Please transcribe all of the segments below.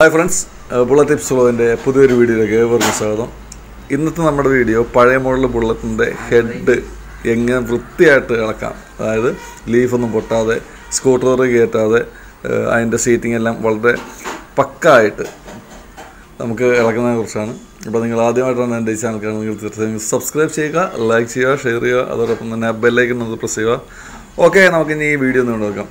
hi friends bullet tips ഉള്ളതിൻ്റെ പുതിയൊരു വീഡിയോയിലേക്ക് ഏവർക്കും സ്വാഗതം ഇന്നത്തെ നമ്മുടെ വീഡിയോ പഴയ മോഡൽ ബുള്ളറ്റിൻ്റെ ഹെഡ് എങ്ങനെ വൃത്തിയായിട്ട് ഇളക്കാം അതായത് ലീഫൊന്നും പൊട്ടാതെ സ്കൂട്ടർ കയറ്റാതെ ഏഹ്, അതിൻ്റെ സീറ്റിംഗ് എല്ലാം വളരെ പക്കായിട്ട് നമുക്ക് ഇളക്കുന്നതിനെ കുറിച്ചാണ് അപ്പോൾ നിങ്ങൾ ആദ്യമായിട്ടാണ് എൻ്റെ ഈ ചാനൽ കാണുന്നത് തീർച്ചയായും സബ്സ്ക്രൈബ് ചെയ്യുക ലൈക്ക് ചെയ്യുക ഷെയർ ചെയ്യുക അതോടൊപ്പം തന്നെ ബെല്ലൈക്കൻ ഒന്ന് പ്രസ് ചെയ്യുക ഓക്കെ നമുക്കിനി ഈ വീഡിയോ ഒന്ന് നോക്കാം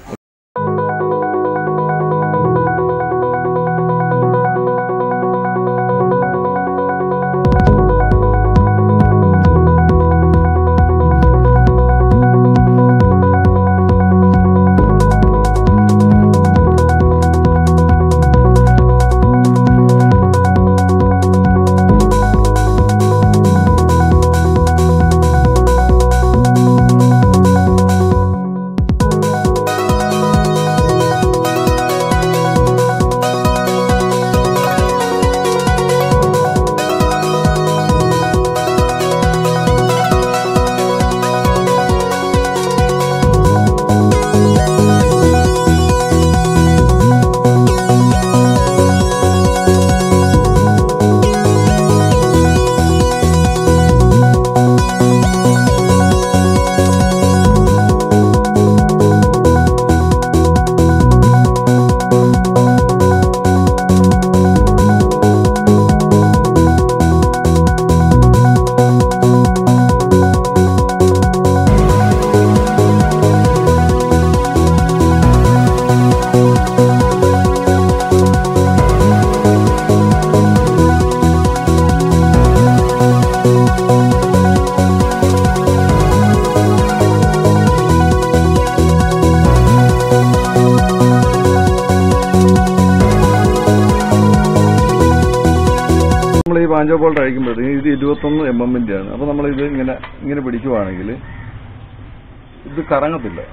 നമ്മൾ ഈ പാഞ്ചോ ബോൾട്ട് അഴിക്കുമ്പോഴത്തേക്ക് ഇത് ഇരുപത്തൊന്ന് എം എമ്മിന്റെ ആണ് അപ്പൊ നമ്മൾ ഇത് ഇങ്ങനെ ഇങ്ങനെ പിടിക്കുവാണെങ്കിൽ ഇത് കറങ്ങത്തില്ല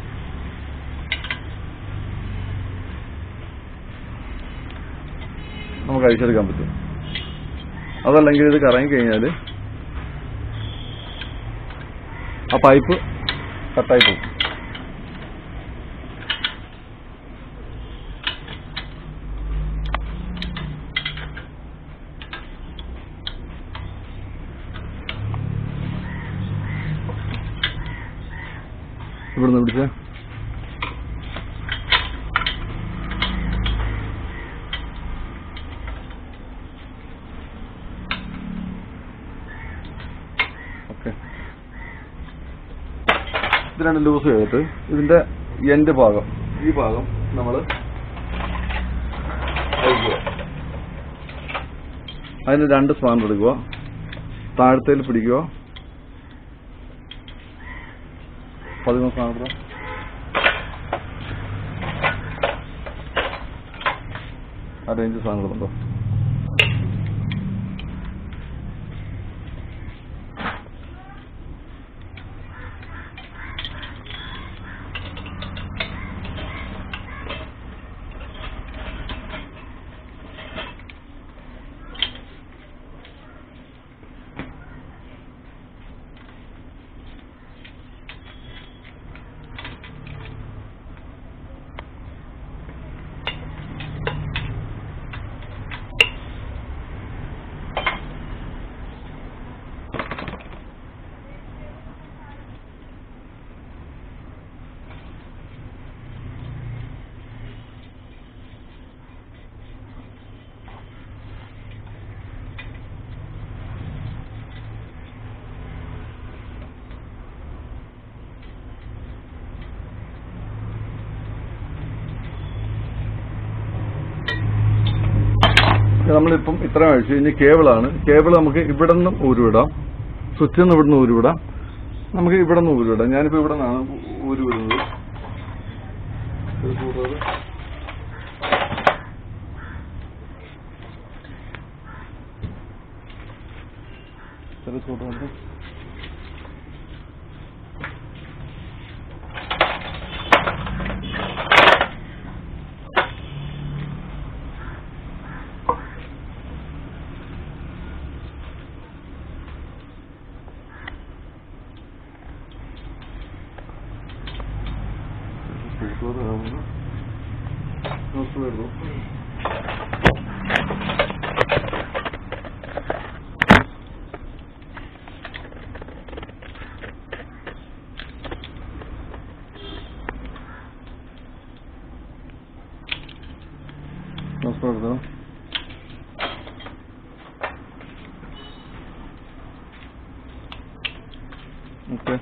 നമുക്ക് അഴിച്ചെടുക്കാൻ പറ്റും അതല്ലെങ്കിൽ ഇത് കറങ്ങി കഴിഞ്ഞാൽ ആ പൈപ്പ് കട്ടായി പോകും ഇവിടുന്ന് പിടിച്ച ഓക്കെ ഇത് രണ്ട് ലൂസ് ചെയ്തിട്ട് ഇതിന്റെ എൻഡ് ഭാഗം ഈ ഭാഗം നമ്മൾ അതിന് രണ്ട് സ്പാൻ എടുക്കുക താഴത്തേൽ പിടിക്കുക പതിമൂന്ന് സ്പാൻ എടുക്കുക അരേഞ്ച് സാധനങ്ങളുണ്ടോ നമ്മളിപ്പം ഇത്രയും അഴിച്ചു ഇനി കേബിളാണ് കേബിൾ നമുക്ക് ഇവിടെ നിന്നും ഊരുവിടാം സ്വിച്ചിൽ നിന്ന് ഇവിടുന്ന് ഊരുവിടാം നമുക്ക് ഇവിടെ നിന്ന് ഊരുവിടാം ഞാനിപ്പോ ഇവിടെ നിന്നാണ് ഊരുവിടുന്നത് ഇത് കൂടാതെ ചില സ്കൂട്ടറുണ്ട് സ്കൂട്ടർ ആവുന്നു നിർത്തുമായിരുന്നു നമസ്കാരം എടുത്തോ ഓക്കെ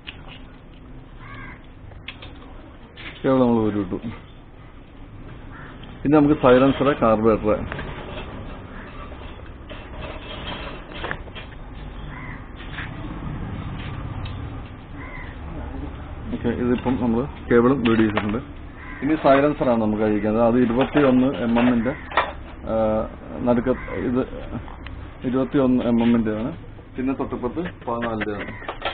കേവലം നമ്മൾ ഒരു വിട്ടു പിന്നെ നമുക്ക് സൈലൻസറെ കാർബറേറ്റർ ഓക്കെ ഇതിപ്പം നമ്മൾ കേബിളും വീട് ചെയ്തിട്ടുണ്ട് ഇനി സൈലൻസറാണ് നമുക്ക് കഴിക്കുന്നത് അത് ഇരുപത്തി ഒന്ന് എം എമ്മിന്റെ നടുക്ക ഇത് ഇരുപത്തി ഒന്ന് എം എമ്മിന്റെ ആണ് പിന്നെ തൊട്ടിപ്പുറത്ത് പതിനാലിന്റെ ആണ്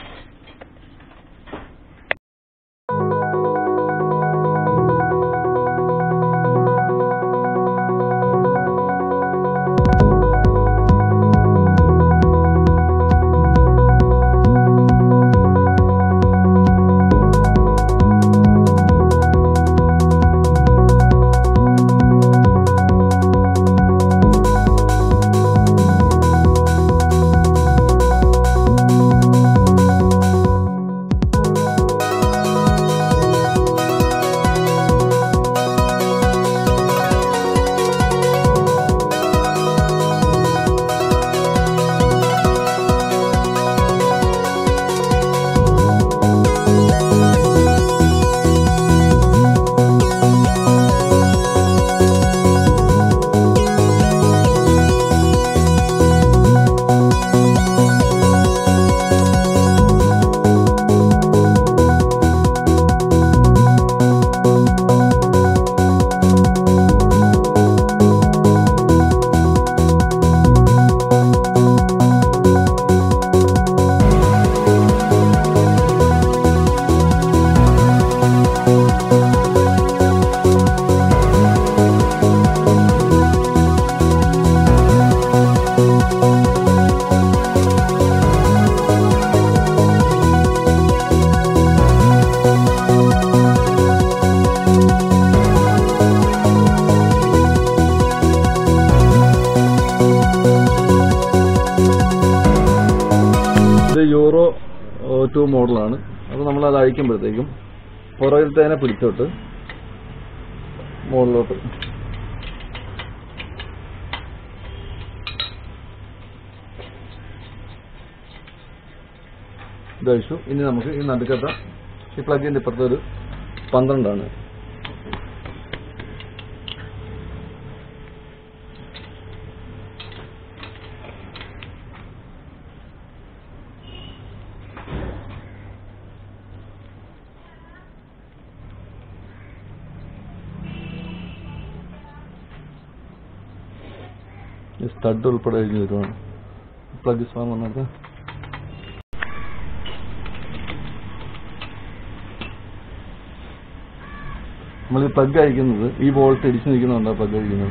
ഇത് യൂറോ ടു മോഡലാണ് അപ്പോൾ നമ്മൾ അത് അഴിക്കുമ്പോഴത്തേക്കും പുറകിലത്തേനെ പിടിച്ചോട്ട് മുകളിലോട്ട് ഇത് അഴിച്ചു ഇനി നമുക്ക് ഈ നടുക്കത്ത ഈ പ്ലഗിന്റെ ഇപ്പുറത്തെ ഒരു പന്ത്രണ്ടാണ് ഈ സ്റ്റഡ് ഉൾപ്പെടെ കഴിഞ്ഞ് വരുവാണ് പ്ലഗ് സ്പാൻ വന്നത് നമ്മൾ ഈ പ്ലഗ് അഴിക്കുന്നത് ഈ വോൾട്ട് ഇടിച്ചു നിൽക്കുന്നുണ്ടോ പ്ലഗ് അഴിക്കുന്നത്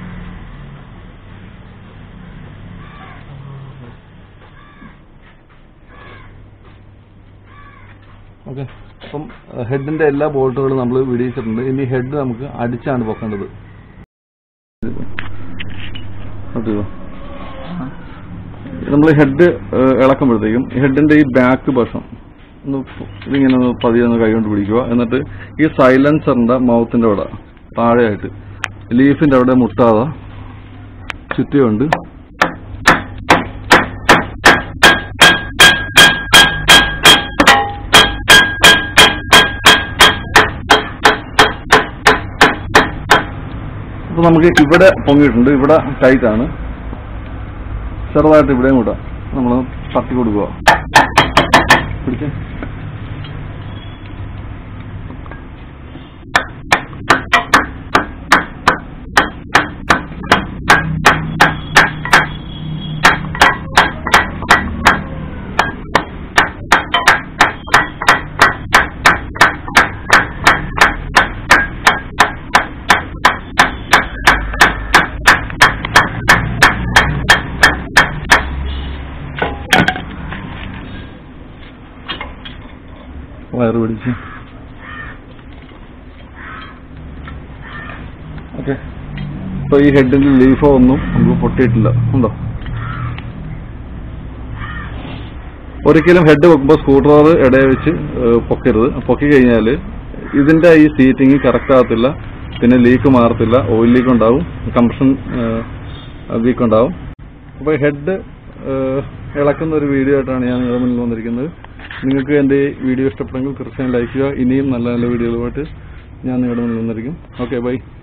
ഓക്കെ അപ്പം ഹെഡിന്റെ എല്ലാ ബോൾട്ടുകളും നമ്മൾ വിടിയിച്ചിട്ടുണ്ട് ഇനി ഹെഡ് നമുക്ക് അടിച്ചാണ് പൊക്കേണ്ടത് നമ്മൾ ഹെഡ് ഇളക്കുമ്പോഴത്തേക്കും ഹെഡിന്റെ ഈ ബാക്ക് വശം ഒന്ന് ഇതിങ്ങനെ ഒന്ന് പതിയെ ഒന്ന് കൈകൊണ്ട് പിടിക്കുക എന്നിട്ട് ഈ സൈലൻസറിന്റെ മൗത്തിന്റെ അവിടെ താഴെയായിട്ട് ലീഫിന്റെ അവിടെ മുട്ടാതെ ചുറ്റിയുണ്ട് അപ്പൊ നമുക്ക് ഇവിടെ പൊങ്ങിയിട്ടുണ്ട് ഇവിടെ ടൈറ്റ് ആണ് ചെറുതായിട്ട് ഇവിടെയും കൂടെ നമ്മൾ തട്ടി കൊടുക്കുക പിടിച്ച് വയറ് പിടിച്ച് ഓക്കെ ഇപ്പൊ ഈ ഹെഡിന്റെ ലീഫോ ഒന്നും നമുക്ക് പൊട്ടിയിട്ടില്ല ഉണ്ടോ ഒരിക്കലും ഹെഡ് വെക്കുമ്പോൾ സ്ക്രൂ ഡ്രൈവർ ഇടയെ വെച്ച് ഏഹ്, പൊക്കരുത് പൊക്കി കഴിഞ്ഞാൽ ഇതിന്റെ ഈ സീറ്റിംഗ് കറക്റ്റ് ആകത്തില്ല പിന്നെ ലീക്ക് മാറത്തില്ല ഓയിൽ ലീക്ക് ഉണ്ടാവും കംപ്രഷൻ വീക്ക് ഉണ്ടാവും അപ്പോൾ ഹെഡ് ഇളക്കുന്ന ഒരു വീഡിയോ ആയിട്ടാണ് ഞാൻ നിങ്ങളുടെ മുന്നിൽ വന്നിരിക്കുന്നത് നിങ്ങൾക്ക് എൻ്റെ ഈ വീഡിയോ ഇഷ്ടപ്പെട്ടെങ്കിൽ തീർച്ചയായും ലൈക്ക് ചെയ്യുക ഇനിയും നല്ല നല്ല വീഡിയോകളുമായിട്ട് ഞാൻ നിങ്ങളുടെ മുന്നിൽ വന്നിരിക്കും ഓക്കെ ബൈ